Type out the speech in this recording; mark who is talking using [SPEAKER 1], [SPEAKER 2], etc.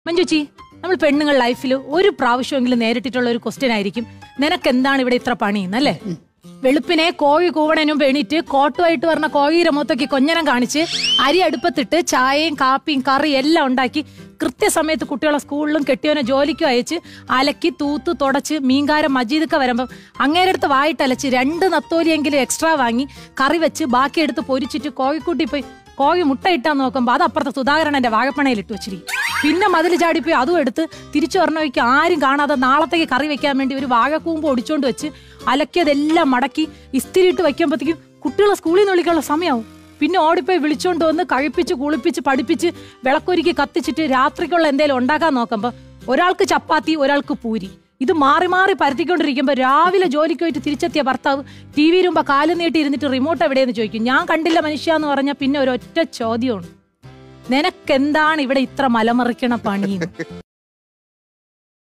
[SPEAKER 1] മഞ്ജുച്ചി നമ്മൾ പെണ്ണുങ്ങൾ ലൈഫിൽ ഒരു പ്രാവശ്യമെങ്കിലും നേരിട്ടിട്ടുള്ള ഒരു ക്വസ്റ്റ്യൻ ആയിരിക്കും നിനക്ക് എന്താണ് ഇവിടെ ഇത്ര പണി എന്നല്ലേ വെളുപ്പിനെ കോഴി കൂവണനും എണീറ്റ് കോട്ടുമായിട്ട് പറഞ്ഞ കോഴിയുടെ മുഖത്തൊക്കെ കൊഞ്ഞനം കാണിച്ച് അരി അടുപ്പത്തിട്ട് ചായയും കാപ്പിയും കറിയും എല്ലാം ഉണ്ടാക്കി കൃത്യസമയത്ത് കുട്ടികളെ സ്കൂളിലും കെട്ടിയവനെ ജോലിക്കും അയച്ച് അലക്കി തൂത്ത് തുടച്ച് മീൻകാരം മജീദൊക്കെ വരുമ്പം അങ്ങേരടുത്ത് വായിട്ടലച്ച് രണ്ട് നത്തോലിയെങ്കിലും എക്സ്ട്രാ വാങ്ങി കറി വെച്ച് ബാക്കി എടുത്ത് പൊരിച്ചിട്ട് കോഴിക്കൂട്ടി പോയി കോഴി മുട്ട ഇട്ടാൻ നോക്കുമ്പോൾ അത് അപ്പുറത്തെ സുധാകരൻ വാഴപ്പണയിൽ ഇട്ട് വെച്ചിരിക്കും പിന്നെ മതിൽ ചാടിപ്പോയി അതും എടുത്ത് തിരിച്ചു പറഞ്ഞ ആരും കാണാതെ നാളത്തേക്ക് കറി വെക്കാൻ വേണ്ടി ഒരു വാഴക്കൂമ്പ് ഒടിച്ചോണ്ട് വെച്ച് അലക്കിയതെല്ലാം മടക്കി ഇസ്തിരിയിട്ട് വയ്ക്കുമ്പോഴത്തേക്കും കുട്ടികളെ സ്കൂളിൽ നിന്ന് വിളിക്കാനുള്ള സമയമാവും പിന്നെ ഓടിപ്പോയി വിളിച്ചോണ്ട് വന്ന് കഴിപ്പിച്ച് കുളിപ്പിച്ച് പഠിപ്പിച്ച് വിളക്കൊരുക്കി കത്തിച്ചിട്ട് രാത്രിക്കുള്ള എന്തെങ്കിലും ഉണ്ടാക്കാൻ നോക്കുമ്പോൾ ഒരാൾക്ക് ചപ്പാത്തി ഒരാൾക്ക് പൂരി ഇത് മാറി മാറി പരത്തിക്കൊണ്ടിരിക്കുമ്പോൾ രാവിലെ ജോലിക്ക് പോയിട്ട് തിരിച്ചെത്തിയ ഭർത്താവ് ടി വി മുമ്പ് കാല് നീട്ടി ഇരുന്നിട്ട് റിമോട്ട് എവിടെയെന്ന് ചോദിക്കും ഞാൻ കണ്ടില്ല മനുഷ്യ എന്ന് പറഞ്ഞാൽ പിന്നെ ഒരൊറ്റ ചോദ്യമാണ് നിനക്കെന്താണ് ഇവിടെ ഇത്ര മലമറിക്കണ പണിയെന്ന്